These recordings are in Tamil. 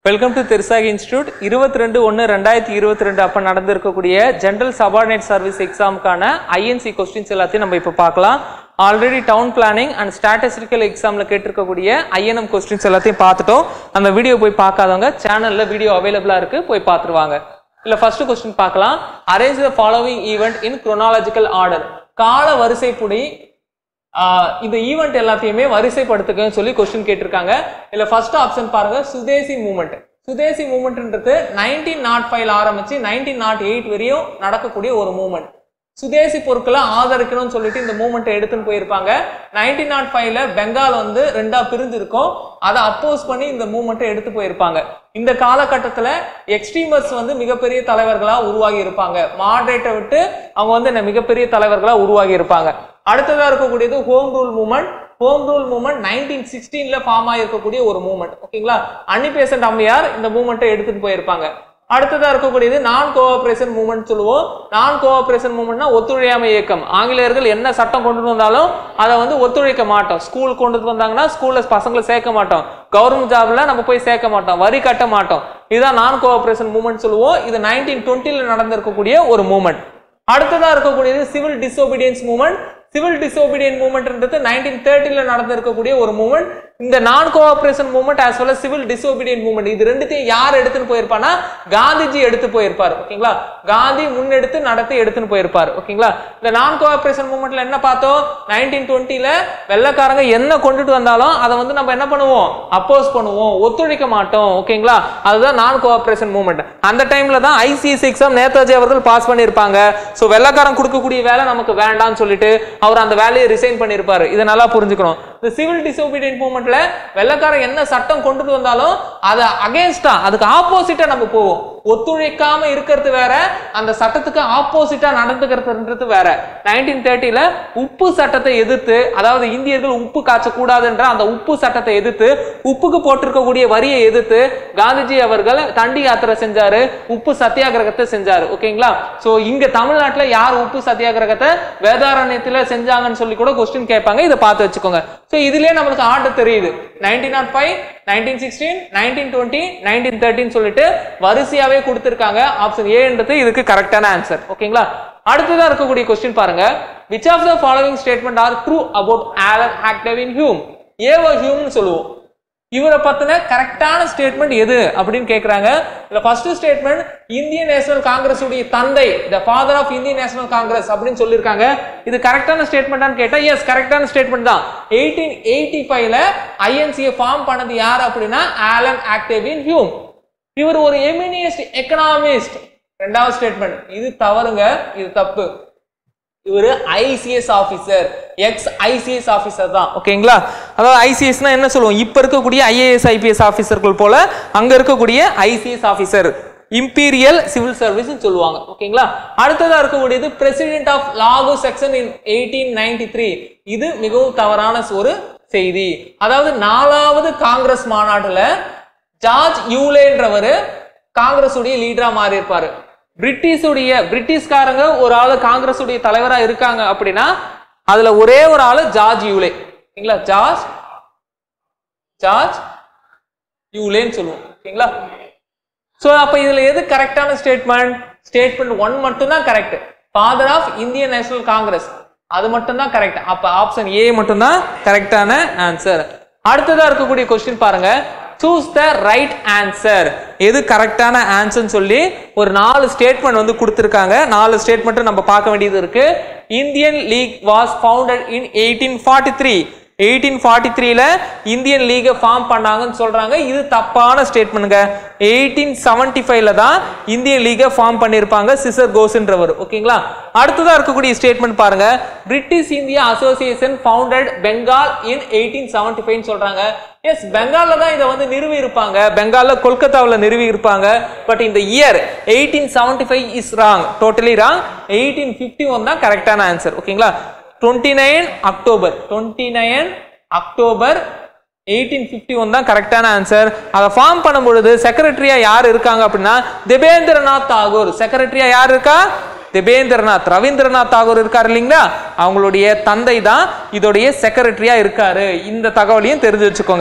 வெல்கம் டு தெர்சாகி இன்ஸ்டியூட் இருபத்தி ரெண்டு ஒன்று ரெண்டாயிரத்தி இருபத்தி ரெண்டு அப்போ நடந்திருக்கக்கூடிய ஜென்ரல் சபார்டினேட் சர்வீஸ் எக்ஸாமுக்கான ஐஎன்சி கொஸ்டின்ஸ் எல்லாத்தையும் நம்ம இப்போ பார்க்கலாம் already town planning and statistical எக்ஸாமில் கேட்டிருக்கக்கூடிய ஐஎன்எம் கொஸ்டின்ஸ் எல்லாத்தையும் பார்த்துட்டோம் அந்த வீடியோ போய் பார்க்காதவங்க சேனலில் வீடியோ அவைலபிளாக இருக்குது போய் பார்த்துருவாங்க இல்லை ஃபர்ஸ்ட் கொஸ்டின் பார்க்கலாம் arrange the following event in chronological order கால வரிசைப்படி ஆஹ் இந்த ஈவெண்ட் எல்லாத்தையுமே வரிசைப்படுத்துக்கன்னு சொல்லி கொஸ்டின் கேட்டிருக்காங்க இதுல ஃபர்ஸ்ட் ஆப்ஷன் பாருங்க சுதேசி மூமெண்ட் சுதேசி மூமெண்ட்ன்றது நைன்டீன் நாட் ஃபைவ்ல ஆரம்பிச்சு நைன்டீன் நாட் எயிட் வரையும் நடக்கக்கூடிய ஒரு மூமெண்ட் சுதேசி பொருட்களை ஆதரிக்கணும்னு சொல்லிட்டு இந்த மூமெண்ட்டை எடுத்துன்னு போயிருப்பாங்க நைன்டீன் நாட் ஃபைவ்ல பெங்கால் வந்து ரெண்டா பிரிஞ்சு இருக்கும் அதை அப்போஸ் பண்ணி இந்த மூமெண்ட்டை எடுத்து போயிருப்பாங்க இந்த காலகட்டத்தில் எக்ஸ்ட்ரீமர்ஸ் வந்து மிகப்பெரிய தலைவர்களா உருவாகி இருப்பாங்க மாடரேட்டை விட்டு அவங்க வந்து என்ன மிகப்பெரிய தலைவர்களா உருவாகி இருப்பாங்க அடுத்ததா இருக்கக்கூடியது home rule movement home rule movement nineteen சிக்ஸ்டீன்ல ஃபார்ம் ஆகிருக்கக்கூடிய ஒரு மூமெண்ட் ஓகேங்களா அன்னி பேசன்ட் அம்மையார் இந்த மூமெண்ட்டை எடுத்துட்டு போயிருப்பாங்க அடுத்ததா இருக்கக்கூடியது நான் கோஆபரேஷன் மூமெண்ட் சொல்லுவோம் நான் கோஆபரேஷன் மூமெண்ட்னா ஒத்துழையாமை இயக்கம் ஆங்கிலேயர்கள் என்ன சட்டம் கொண்டு வந்தாலும் அதை வந்து ஒத்துழைக்க மாட்டோம் ஸ்கூல் கொண்டு வந்தாங்கன்னா ஸ்கூல்ல பசங்களை சேர்க்க மாட்டோம் கவர்மெண்ட் ஜாப்ல நம்ம போய் சேர்க்க மாட்டோம் வரி கட்ட மாட்டோம் இதுதான் நான் கோஆபரேஷன் மூமெண்ட் சொல்லுவோம் இது நைன்டீன் டுவெண்ட்டில நடந்திருக்கக்கூடிய ஒரு மூமெண்ட் அடுத்ததா இருக்கக்கூடியது civil disobedience movement civil disobedient மூமெண்ட்ன்றது நைன்டீன் தேர்ட்டில நடந்திருக்கக்கூடிய ஒரு மூமெண்ட் இந்த non cooperation movement as well civil disobedient movement இது ரெண்டுத்தையும் யார் எடுத்துன்னு போயிருப்பானா காந்திஜி எடுத்து போயிருப்பார் ஓகேங்களா காந்தி முன்னெடுத்து நடத்தி எடுத்துன்னு போயிருப்பார் ஓகேங்களா இந்த நான் கோஆபரேஷன் மூமெண்ட்ல என்ன பார்த்தோம் நைன்டீன் டுவெண்ட்டில வெள்ளக்காரங்க என்ன கொண்டுட்டு வந்தாலும் அதை வந்து நம்ம என்ன பண்ணுவோம் அப்போஸ் பண்ணுவோம் ஒத்துழைக்க மாட்டோம் ஓகேங்களா அதுதான் நான் கோஆபரேஷன் மூமெண்ட் அந்த டைம்ல தான் ஐசிஎஸ் எக்ஸாம் நேதாஜி அவர்கள் பாஸ் பண்ணியிருப்பாங்க ஸோ வெள்ளக்காரன் கொடுக்கக்கூடிய வேலை நமக்கு வேண்டாம்னு சொல்லிட்டு அவர் அந்த வேலையை ரிசைன் பண்ணியிருப்பாரு இதை நல்லா புரிஞ்சுக்கணும் இந்த சிவில் டிசோபீடியன்ட் மூமெண்ட்ல வெள்ளக்காரன் என்ன சட்டம் கொண்டுட்டு வந்தாலும் அதை அகேன்ஸ்டா அதுக்கு ஆப்போசிட்டா நம்ம போவோம் ஒத்துழைக்காம இருக்கிறது வேற அந்த சட்டத்துக்கு ஆப்போசிட்டா நடந்துக்கிறதுன்றது வேற நைன்டீன் தேர்ட்டில உப்பு சட்டத்தை எதிர்த்து அதாவது இந்தியர்கள் உப்பு காய்ச்சக்கூடாதுன்ற அந்த உப்பு சட்டத்தை எதிர்த்து உப்புக்கு போட்டிருக்கக்கூடிய வரியை எதிர்த்து காந்திஜி அவர்கள் தண்டி யாத்திரை செஞ்சாரு உப்பு சத்தியாகிரகத்தை செஞ்சாரு ஓகேங்களா சோ இங்க தமிழ்நாட்டுல யார் உப்பு சத்தியாகிரகத்தை வேதாரண்யத்துல செஞ்சாங்கன்னு சொல்லி கூட கொஸ்டின் கேட்பாங்க இதை பார்த்து வச்சுக்கோங்க சோ இதுலயே நம்மளுக்கு ஆர்டர் தெரியுது nineteen naught five nineteen sixteen nineteen twenty nineteen தேர்ட்டின்னு சொல்லிட்டு வரிசையாவே கொடுத்துருக்காங்க ஆப்ஷன் ஏன்றது இதுக்கு கரெக்டான ஆன்சர் ஓகேங்களா அடுத்ததா இருக்கக்கூடிய கொஸ்டின் பாருங்க which of the following statement are true about Allan Octavian Hume A O ஹியூம்னு சொல்லுவோம் இவரை பத்தின கரெக்டான ஸ்டேட்மெண்ட் எது அப்படின்னு கேக்குறாங்க இந்த ஃபர்ஸ்ட் ஸ்டேட்மெண்ட் இந்திய நேஷனல் காங்கிரஸ் உடைய தந்தை the father of Indian National Congress அப்படின்னு சொல்லியிருக்காங்க இது கரெக்டான ஸ்டேட்மெண்டான்னு கேட்டா எஸ் கரெக்டான ஸ்டேட்மெண்ட் தான் எயிட்டீன் எயிட்டி ஃபைவ்ல ஐஎன்சியை ஃபார்ம் பண்ணது யார் அப்படின்னா ஆலன் ஆக்டேவின் ஹியூம் இவர் ஒரு எமினியஸ்ட் எக்கனாமிஸ்ட் ரெண்டாவது ஸ்டேட்மெண்ட் இது தவறுங்க இது தப்பு இவர் ICS officer ex ICS officer தான் ஓகேங்களா அதாவது ஐசிஎஸ்னா என்ன சொல்லுவோம் இப்போ இருக்கக்கூடிய ஐஏஎஸ் ஐபிஎஸ் ஆஃபீஸர்கள் போல அங்க இருக்கக்கூடிய ICS officer imperial civil service சொல்லுவாங்க ஓகேங்களா அடுத்ததா இருக்கக்கூடியது president of Lahore session in eighteen ninety three இது மிகவும் தவறான ஒரு செய்தி அதாவது நாலாவது காங்கிரஸ் மாநாட்டுல ஜார்ஜ் யூலேன்றவர் காங்கிரஸ் உடைய லீடரா மாறி இருப்பாரு பிரிட்டிஷுடைய பிரிட்டிஷ்காரங்க ஒரு ஆளு காங்கிரஸ் உடைய தலைவரா இருக்காங்க அப்படின்னா அதுல ஒரே ஒரு ஆளு ஜார்ஜ் யூலே ஓகேங்களா ஜார்ஜ் ஜார்ஜ் யூலேன்னு சொல்லுவோம் ஓகேங்களா சோ அப்ப இதுல எது கரெக்டான ஸ்டேட்மெண்ட் ஸ்டேட்மெண்ட் ஒன் மட்டும் தான் correct father of Indian National Congress அது மட்டும் தான் கரெக்ட் அப்ப ஆப்ஷன் ஏ மட்டும் தான் கரெக்டான ஆன்சர் அடுத்ததா இருக்கக்கூடிய கொஸ்டின் பாருங்க சூஸ் த ரைட் ஆன்சர் எது கரெக்டான ஆன்சர்னு சொல்லி ஒரு நாலு ஸ்டேட்மெண்ட் வந்து கொடுத்துருக்காங்க நாலு ஸ்டேட்மெண்ட் நம்ம பார்க்க வேண்டியது இருக்கு Indian league was founded in eighteen forty three eighteen forty த்ரீல இந்தியன் லீகை ஃபார்ம் பண்ணாங்கன்னு சொல்றாங்க இது தப்பான ஸ்டேட்மெண்ட்ங்க எயிட்டீன் செவன்டி ஃபைவ்ல தான் இந்தியன் லீகை ஃபார்ம் பண்ணியிருப்பாங்க சிசர் கோஸ்ன்றவர் ஓகேங்களா அடுத்ததா இருக்கக்கூடிய ஸ்டேட்மெண்ட் பாருங்க British India Association founded Bengal in eighteen seventy ஃபைவ்னு சொல்றாங்க எஸ் பெங்கால்ல தான் இதை வந்து நிறுவி இருப்பாங்க பெங்கால்ல கொல்கத்தாவில் நிறுவி இருப்பாங்க பட் இந்த year eighteen seventy five is wrong totally wrong eighteen fifty one தான் கரெக்டான ஆன்சர் ஓகேங்களா twenty nine October twenty nine October eighteen fifty one தான் கரெக்டான ஆன்சர் அதை ஃபார்ம் பண்ணும்பொழுது செக்ரட்டரியா யார் இருக்காங்க அப்படின்னா திபேந்திரநாத் தாகூர் செக்ரட்டரியா யார் இருக்கா திபேந்திரநாத் ரவீந்திரநாத் தாகூர் இருக்காரு இல்லைங்களா அவங்களுடைய தந்தை தான் இதோடைய செக்ரட்டரியா இருக்காரு இந்த தகவலையும் தெரிஞ்சு வச்சுக்கோங்க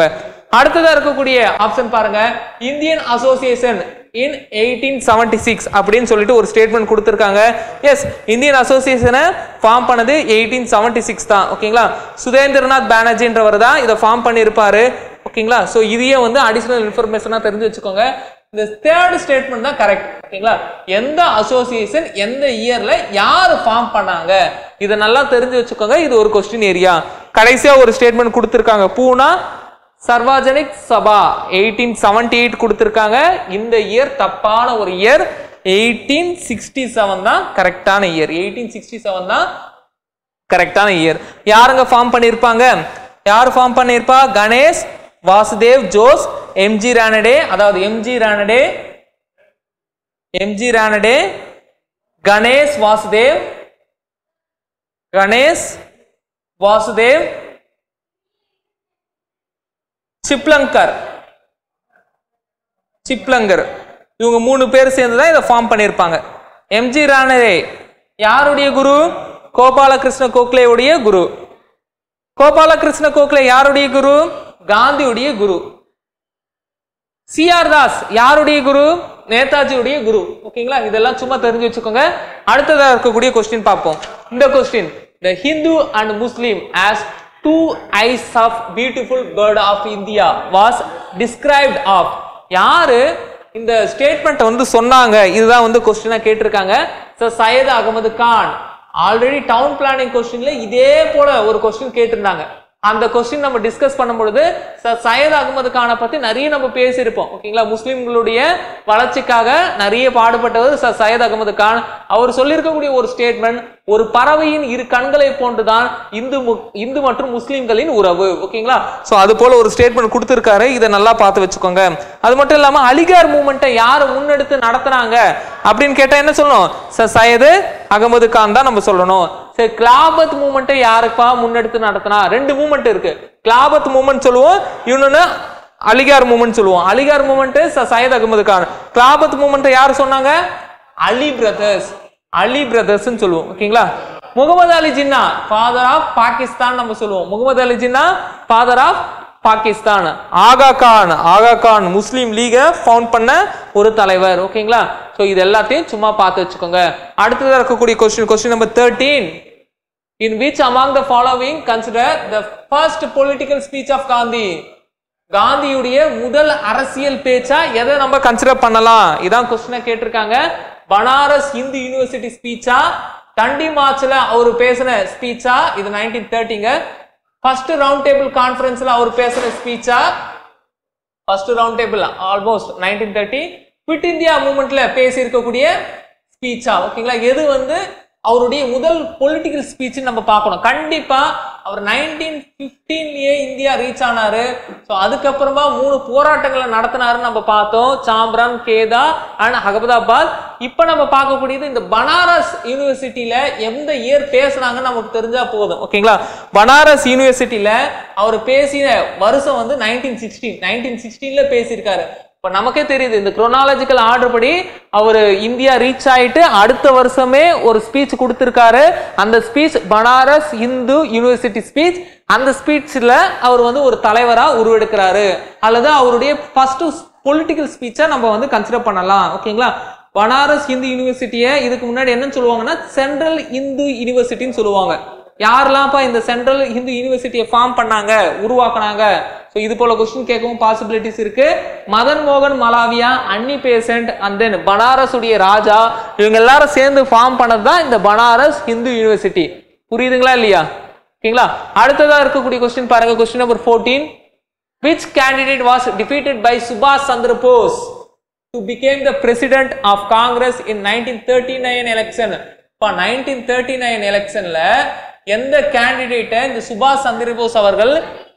அடுத்ததா இருக்கக்கூடிய ஆப்ஷன் பாருங்க Indian Association in eighteen seventy six அப்படின்னு சொல்லிட்டு ஒரு ஸ்டேட்மெண்ட் கொடுத்துருக்காங்க எஸ் இந்தியன் அசோசியேஷனை ஃபார்ம் பண்ணது எயிட்டீன் செவன்டி சிக்ஸ் தான் ஓகேங்களா சுதேந்திரநாத் பானர்ஜின்றவர் தான் இதை ஃபார்ம் பண்ணியிருப்பாரு ஓகேங்களா ஸோ இதையே வந்து அடிஷனல் இன்ஃபர்மேஷனாக தெரிஞ்சு வச்சுக்கோங்க இந்த தேர்ட் ஸ்டேட்மெண்ட் தான் கரெக்ட் ஓகேங்களா எந்த அசோசியேஷன் எந்த இயர்ல யார் ஃபார்ம் பண்ணாங்க இதை நல்லா தெரிஞ்சு வச்சுக்கோங்க இது ஒரு கொஸ்டின் ஏரியா கடைசியா ஒரு ஸ்டேட்மெண்ட் கொடுத்துருக்காங்க Poona Sarvajanik Sabha eighteen seventy eight கொடுத்துருக்காங்க இந்த இயர் தப்பான ஒரு இயர் எயிட்டீன் சிக்ஸ்டி செவன் தான் கரெக்டான இயர் எயிட்டீன் சிக்ஸ்டி செவன் தான் கரெக்டான இயர் யாருங்க ஃபார்ம் பண்ணியிருப்பாங்க யார் ஃபார்ம் பண்ணியிருப்பா கணேஷ் வாசுதேவ் ஜோஸ் எம்ஜி ரானடே அதாவது எம்ஜி ரானடே எம்ஜி ரானடே கணேஷ் வாசுதேவ் கணேஷ் வாசுதேவ் சிப்லங்கர் சிப்லங்கர் இவங்க மூணு பேர் சேர்ந்து தான் இதை ஃபார்ம் பண்ணியிருப்பாங்க எம்ஜி ரானடே யாருடைய குரு கோபாலகிருஷ்ண கோகலேவுடைய குரு கோபாலகிருஷ்ண கோகலே யாருடைய குரு காந்தியுடைய குரு சிஆர் தாஸ் யாருடைய குரு நேதாஜியுடைய குரு ஓகேங்களா இதெல்லாம் சும்மா தெரிஞ்சு வச்சுக்கோங்க அடுத்ததா இருக்கக்கூடிய கொஸ்டின் பார்ப்போம் இந்த question the Hindu and Muslim as two eyes of beautiful bird of India was described of யாரு இந்த ஸ்டேட்மெண்ட் வந்து சொன்னாங்க இதுதான் வந்து கொஸ்டினா கேட்டிருக்காங்க sir Syed Ahmed Khan already town planning கொஸ்டின்ல இதே போல ஒரு கொஸ்டின் கேட்டிருந்தாங்க அந்த கொஸ்டின் நம்ம டிஸ்கஸ் பண்ணும்பொழுது சார் சையத் அகமது கானை பத்தி நிறைய நம்ம பேசியிருப்போம் ஓகேங்களா முஸ்லிம்களுடைய வளர்ச்சிக்காக நிறைய பாடுபட்டவர் சார் சையத் அகமது கான் அவர் சொல்லியிருக்கக்கூடிய ஒரு ஸ்டேட்மெண்ட் ஒரு பறவையின் இரு கண்களை போன்றுதான் இந்து மு- இந்து மற்றும் முஸ்லிம்களின் உறவு ஓகேங்களா சோ அது போல ஒரு ஸ்டேட்மெண்ட் கொடுத்திருக்காரு இதை நல்லா பார்த்து வச்சுக்கோங்க அது மட்டும் இல்லாம அலிகார் மூமெண்ட்டை யார் முன்னெடுத்து நடத்துனாங்க அப்படின்னு கேட்டா என்ன சொல்லணும் சார் சையது அகமது கான் தான் நம்ம சொல்லணும் சரி கிளாபத் மூமெண்ட்டை யாருப்பா முன்னெடுத்து நடத்தினா ரெண்டு மூமெண்ட் இருக்கு கிளாபத் மூமெண்ட் சொல்லுவோம் இன்னொன்னு அலிகார் மூமெண்ட் சொல்லுவோம் அலிகார் மூமெண்ட் சையத் அகமது கான் கிளாபத் மூமெண்ட் யார் சொன்னாங்க அலி பிரதர்ஸ் அலி பிரதர்ஸ்னு சொல்லுவோம் ஓகேங்களா முகமது அலி ஜின்னா ஃபாதர் ஆஃப் பாகிஸ்தான் நம்ம சொல்லுவோம் முகமது அலி ஜின்னா ஃபாதர் ஆஃப் பாகிஸ்தான் ஆகா கான் ஆகா கான் முஸ்லீம் லீகை ஃபவுண்ட் பண்ண ஒரு தலைவர் ஓகேங்களா ஸோ இது எல்லாத்தையும் சும்மா பார்த்து வச்சுக்கோங்க அடுத்ததாக இருக்கக்கூடிய question question number thirteen in which among the following consider the first political speech of Gandhi காந்தியுடைய முதல் அரசியல் பேச்சா எதை நம்ம கன்சிடர் பண்ணலாம் இதான் கொஸ்டினை கேட்டிருக்காங்க பனாரஸ் இந்து யூனிவர்சிட்டி ஸ்பீச்சா தண்டி மார்ச்ல அவர் பேசின ஸ்பீச்சா இது நைன்டீன் தேர்ட்டிங்க ஃபர்ஸ்ட் ரவுண்ட் டேபிள் கான்ஃபரன்ஸ்ல அவர் பேசின ஸ்பீச்சா first round table almost nineteen thirty quit India மூமெண்ட்ல பேசி இருக்கக்கூடிய ஸ்பீச்சா ஓகேங்களா எது வந்து அவருடைய முதல் பொலிட்டிக்கல் ஸ்பீச் நம்ம பார்க்கணும் கண்டிப்பா அவர் நைன்டீன் பிப்டீன்லயே இந்தியா ரீச் ஆனாரு ஸோ அதுக்கப்புறமா மூணு போராட்டங்களை நடத்தினாருன்னு நம்ம பார்த்தோம் சாம்பரம் கேதா அண்ட் அகமதாபாத் இப்போ நம்ம பார்க்கக்கூடியது இந்த பனாரஸ் யூனிவர்சிட்டியில எந்த இயர் பேசுனாங்கன்னு நமக்கு தெரிஞ்சா போதும் ஓகேங்களா பனாரஸ் யூனிவர்சிட்டியில அவர் பேசின வருஷம் வந்து நைன்டீன் சிக்ஸ்டீன் நைன்டீன் சிக்ஸ்டீன்ல பேசியிருக்காரு இப்போ நமக்கே தெரியுது இந்த குரோனாலஜிக்கல் ஆர்டர் படி அவர் இந்தியா ரீச் ஆயிட்டு அடுத்த வருஷமே ஒரு ஸ்பீச் கொடுத்துருக்காரு அந்த speech Banaras Hindu university speech அந்த ஸ்பீச்சில் அவர் வந்து ஒரு தலைவராக உருவெடுக்கிறாரு அல்லது அவருடைய ஃபர்ஸ்ட் பொலிட்டிக்கல் ஸ்பீச்சை நம்ம வந்து கன்சிடர் பண்ணலாம் ஓகேங்களா பனாரஸ் இந்து யூனிவர்சிட்டியை இதுக்கு முன்னாடி என்னன்னு சொல்லுவாங்கன்னா சென்ட்ரல் இந்து யூனிவர்சிட்டின்னு சொல்லுவாங்க யாரெல்லாம்ப்பா இந்த சென்ட்ரல் ஹிந்து யூனிவர்சிட்டியை ஃபார்ம் பண்ணாங்க உருவாக்குனாங்க ஸோ இது போல கொஸ்டின் கேட்கவும் பாசிபிலிட்டிஸ் இருக்கு மதன் மோகன் Malaviya Annie Besant and then Banaras உடைய ராஜா இவங்க எல்லாரும் சேர்ந்து ஃபார்ம் பண்ணது தான் இந்த பனாரஸ் ஹிந்து யூனிவர்சிட்டி புரியுதுங்களா இல்லையா ஓகேங்களா அடுத்ததா இருக்கக்கூடிய கொஸ்டின் பாருங்க question number fourteen which candidate was defeated by Subhash Chandra Bose to became the president of Congress in 1939 election இப்போ 1939 எலெக்ஷன்ல எந்த கேண்டிடேட்டை இந்த சுபாஷ் சந்திர போஸ் அவர்கள்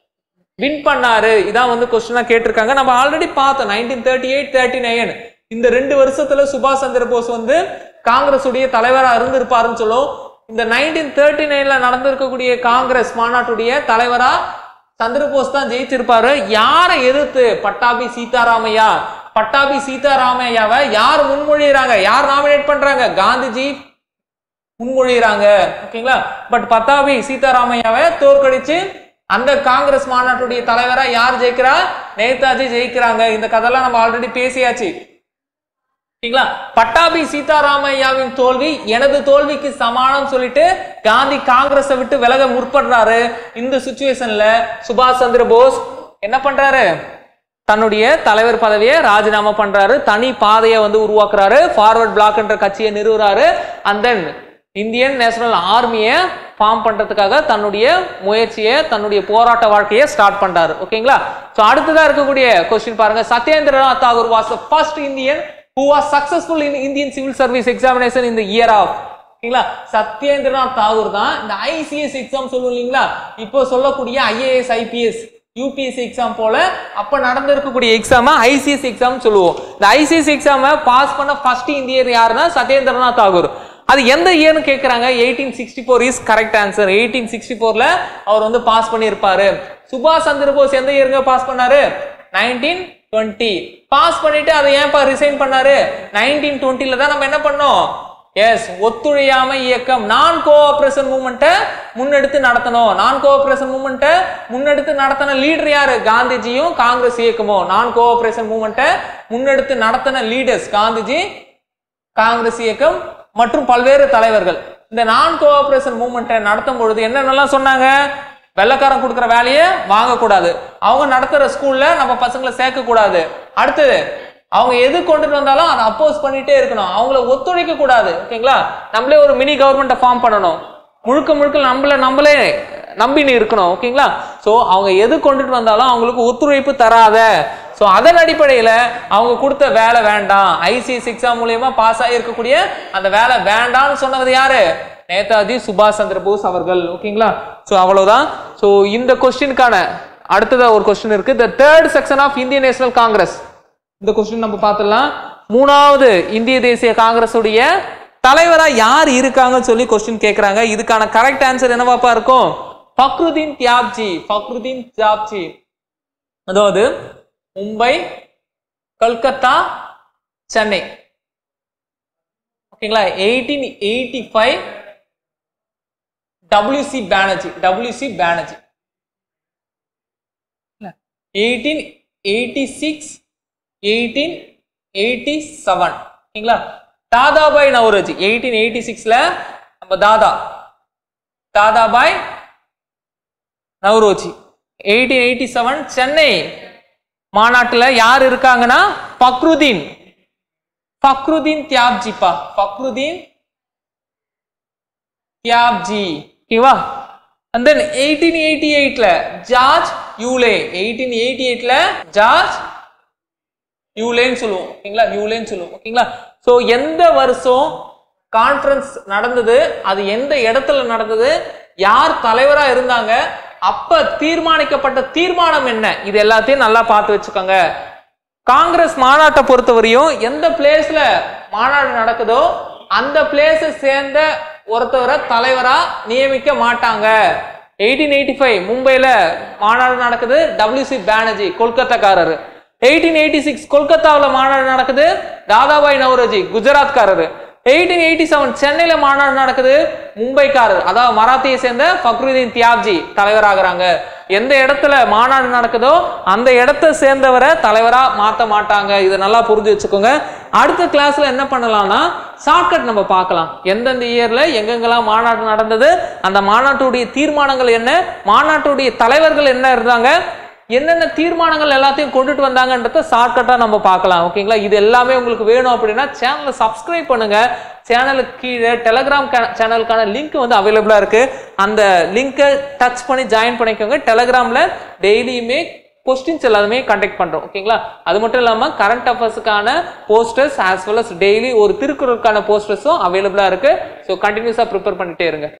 வின் பண்ணாரு இதான் வந்து கொஸ்டினா கேட்டிருக்காங்க நம்ம ஆல்ரெடி பார்த்தோம் nineteen thirty eight thirty nine இந்த ரெண்டு வருஷத்துல சுபாஷ் சந்திர போஸ் வந்து காங்கிரஸ் உடைய தலைவரா இருந்திருப்பாருன்னு சொல்லும் இந்த நைன்டீன் தேர்ட்டி நைன்ல நடந்திருக்கக்கூடிய காங்கிரஸ் மாநாட்டுடைய தலைவரா சந்திரபோஸ் தான் ஜெயிச்சிருப்பாரு யாரை எதிர்த்து பட்டாபி சீதாராமையா பட்டாபி சீதாராமையாவை யார் முன்மொழிகிறாங்க யார் நாமினேட் பண்றாங்க காந்திஜி முன்மொழிகிறாங்க ஓகேங்களா பட் பட்டாபி சீதாராமையாவை தோற்கடிச்சு அந்த காங்கிரஸ் மாநாட்டுடைய தலைவரா யார் ஜெயிக்கிறா நேதாஜி ஜெயிக்கிறாங்க இந்த கதையெல்லாம் நம்ம ஆல்ரெடி பேசியாச்சு சரிங்களா பட்டாபி சீதாராமையாவின் தோல்வி எனது தோல்விக்கு சமானம் சொல்லிட்டு காந்தி காங்கிரஸை விட்டு விலக முற்படுறாரு இந்த சுச்சுவேஷன்ல சுபாஷ் சந்திர போஸ் என்ன பண்றாரு தன்னுடைய தலைவர் பதவியை ராஜினாமா பண்றாரு தனி பாதையை வந்து உருவாக்குறாரு ஃபார்வர்ட் பிளாக் என்ற கட்சியை நிறுவுறாரு அண்ட் தென் இந்தியன் நேஷனல் ஆர்மியை ஃபார்ம் பண்றதுக்காக தன்னுடைய முயற்சியை தன்னுடைய போராட்ட வாழ்க்கையை ஸ்டார்ட் பண்றாரு ஓகேங்களா ஸோ அடுத்ததா இருக்கக்கூடிய கொஸ்டின் பாருங்க Satyendranath Tagore was the first Indian who was successful in Indian civil service examination in the year of ஓகேங்களா சத்யேந்திரநாத் தாகூர் தான் இந்த ஐசிஎஸ் எக்ஸாம் சொல்லுவோம் இல்லைங்களா இப்போ சொல்லக்கூடிய ஐஏஎஸ் ஐபிஎஸ் யூபிஎஸ்சி எக்ஸாம் போல அப்ப நடந்திருக்கக்கூடிய எக்ஸாம ஐசிஎஸ் எக்ஸாம் சொல்லுவோம் இந்த ஐசிஎஸ் எக்ஸாம பாஸ் பண்ண ஃபர்ஸ்ட் இந்தியர் யாருன்னா சத்யேந்திரநாத் தாகூர் அது எந்த இயர்னு கேட்குறாங்க eighteen sixty four is correct answer eighteen sixty ஃபோர்ல அவர் வந்து பாஸ் பண்ணியிருப்பாரு சுபாஷ் சந்திர போஸ் எந்த இயருங்க பாஸ் பண்ணாரு நைன்டீன் டுவெண்ட்டி பாஸ் பண்ணிட்டு அதை ஏன்பா ரிசைன் பண்ணாரு நைன்டீன் டுவெண்ட்டில தான் நம்ம என்ன பண்ணோம் எஸ் ஒத்துழையாமை இயக்கம் நான் கோஆபரேஷன் மூவ்மெண்ட்டை முன்னெடுத்து நடத்தணும் நான் கோஆபரேஷன் மூவ்மெண்ட்டை முன்னெடுத்து நடத்தின லீடர் யாரு காந்திஜியும் காங்கிரஸ் இயக்கமும் நான் கோஆபரேஷன் மூவ்மெண்ட்டை முன்னெடுத்து நடத்தின லீடர்ஸ் காந்திஜி காங்கிரஸ் இயக்கம் மற்றும் பல்வேறு தலைவர்கள் இந்த நான் கோஆபரேஷன் மூவ்மெண்ட்டை நடத்தும் பொழுது என்னென்னலாம் சொன்னாங்க வெள்ளக்காரன் கொடுக்குற வேலையை வாங்கக்கூடாது அவங்க நடத்துற ஸ்கூல்ல நம்ம பசங்களை சேர்க்கக்கூடாது அடுத்தது அவங்க எது கொண்டுட்டு வந்தாலும் அதை அப்போஸ் பண்ணிட்டே இருக்கணும் அவங்கள ஒத்துழைக்க கூடாது ஓகேங்களா நம்மளே ஒரு மினி கவர்மெண்ட்டை ஃபார்ம் பண்ணணும் முழுக்க முழுக்க நம்மள நம்மளே நம்பின்னு இருக்கணும் ஓகேங்களா ஸோ அவங்க எது கொண்டுட்டு வந்தாலும் அவங்களுக்கு ஒத்துழைப்பு தராத ஸோ அதன் அடிப்படையில் அவங்க கொடுத்த வேலை வேண்டாம் ஐசிஎஸ் எக்ஸாம் மூலியமா பாஸ் ஆகியிருக்கக்கூடிய அந்த வேலை வேண்டாம்னு சொன்னது யாரு நேதாஜி சுபாஷ் சந்திர போஸ் அவர்கள் ஓகேங்களா ஸோ அவ்வளவுதான் ஸோ இந்த கொஸ்டினுக்கான அடுத்ததா ஒரு கொஸ்டின் இருக்கு the third session of Indian National Congress இந்த கொஸ்டின் நம்ம பார்த்துடலாம் மூணாவது இந்திய தேசிய காங்கிரஸ் உடைய தலைவரா யார் இருக்காங்கன்னு சொல்லி கொஸ்டின் கேட்கறாங்க இதுக்கான கரெக்ட் ஆன்சர் என்னவாப்பா இருக்கும் ஃபக்ருதீன் தியாப்ஜி ஃபக்ருதீன் தியாப்ஜி அதாவது மும்பை கல்கத்தா சென்னை ஓகேங்களா eighteen eighty five WC Banerjee WC Banerjee eighteen eighty six eighteen eighty seven ஓகேங்களா தாதாபாய் நவரோஜி எயிட்டீன் எயிட்டி சிக்ஸ்ல நம்ம Dada Dadabhai Naoroji eighteen eighty seven Chennai மாநாட்டில் யார் இருக்காங்கன்னா ஃபக்ருதீன் ஃபக்ருதீன் தியாப்ஜிப்பா ஃபக்ருதீன் தியாப்ஜி ஓகேவா அண்ட் தென் எயிட்டீன் எயிட்டி எயிட்ல ஜார்ஜ் யூலே எயிட்டீன் எயிட்டி எயிட்ல ஜார்ஜ் யூலேன்னு சொல்லுவோம் ஓகேங்களா யூலேன்னு சொல்லுவோம் ஓகேங்களா ஸோ எந்த வருஷம் கான்ஃபரன்ஸ் நடந்தது அது எந்த இடத்துல நடந்தது யார் தலைவரா இருந்தாங்க அப்ப தீர்மானிக்கப்பட்ட தீர்மானம் என்ன இது எல்லாத்தையும் நல்லா பார்த்து வச்சுக்கோங்க காங்கிரஸ் மாநாட்டை பொறுத்தவரையும் எந்த பிளேஸ்ல மாநாடு நடக்குதோ அந்த பிளேஸை சேர்ந்த ஒருத்தவரை தலைவரா நியமிக்க மாட்டாங்க எயிட்டீன் எயிட்டி ஃபைவ் மும்பையில் மாநாடு நடக்குது டபிள்யூசி பானர்ஜி கொல்கத்தாக்காரர் எயிட்டீன் எயிட்டி சிக்ஸ் கொல்கத்தாவில் மாநாடு நடக்குது தாதாபாய் நவரோஜி குஜராத்காரர் எயிட்டீன் எயிட்டி செவன் சென்னையில் மாநாடு நடக்குது மும்பைக்காரர் அதாவது மராத்தியை சேர்ந்த ஃபக்ருதீன் தியாப்ஜி தலைவராகிறாங்க எந்த இடத்துல மாநாடு நடக்குதோ அந்த இடத்த சேர்ந்தவரை தலைவரா மாற்ற மாட்டாங்க இதை நல்லா புரிஞ்சு வச்சுக்கோங்க அடுத்த கிளாஸ்ல என்ன பண்ணலாம்னா ஷார்ட்கட் நம்ம பார்க்கலாம் எந்தெந்த இயர்ல எங்கெங்கெல்லாம் மாநாடு நடந்தது அந்த மாநாட்டுடைய தீர்மானங்கள் என்ன மாநாட்டுடைய தலைவர்கள் என்ன இருந்தாங்க என்னென்ன தீர்மானங்கள் எல்லாத்தையும் கொண்டுட்டு வந்தாங்கன்றத ஷார்ட்கட்டாக நம்ம பார்க்கலாம் ஓகேங்களா இது எல்லாமே உங்களுக்கு வேணும் அப்படின்னா சேனலை சப்ஸ்கிரைப் பண்ணுங்க சேனலுக்கு கீழே டெலகிராம் சேனலுக்கான லிங்க் வந்து அவைலபிளாக இருக்கு அந்த லிங்கை டச் பண்ணி ஜாயின் பண்ணிக்கோங்க டெலகிராமில் டெய்லியுமே கொஸ்டின்ஸ் எல்லாருமே கண்டக்ட் பண்ணுறோம் ஓகேங்களா அது மட்டும் இல்லாமல் கரண்ட் அஃபேர்ஸுக்கான posters as well as daily ஒரு திருக்குறளுக்கான போஸ்டர்ஸும் அவைலபிளாக இருக்குது ஸோ கண்டினியூஸாக ப்ரிப்பேர் பண்ணிட்டே இருங்க